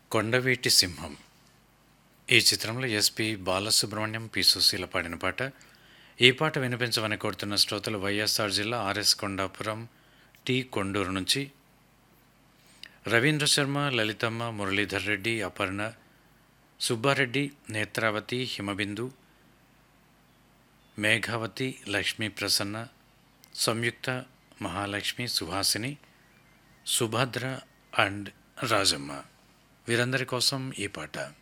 కొండవీటి సింహం ఈ చిత్రంలో ఎస్పి బాలసుబ్రహ్మణ్యం పి సుశీల పాడిన పాట ఈ పాట వినిపించమని కోరుతున్న శ్రోతలు వైఎస్ఆర్ జిల్లా ఆర్ఎస్ కొండాపురం టి కొండూరు నుంచి రవీంద్ర శర్మ లలితమ్మ మురళీధర్ రెడ్డి అపర్ణ సుబ్బారెడ్డి నేత్రావతి హిమబిందు మేఘావతి లక్ష్మీ ప్రసన్న సంయుక్త మహాలక్ష్మి సుహాసిని సుభద్ర అండ్ రాజమ్మ వీరందరి కోసం ఈ పాట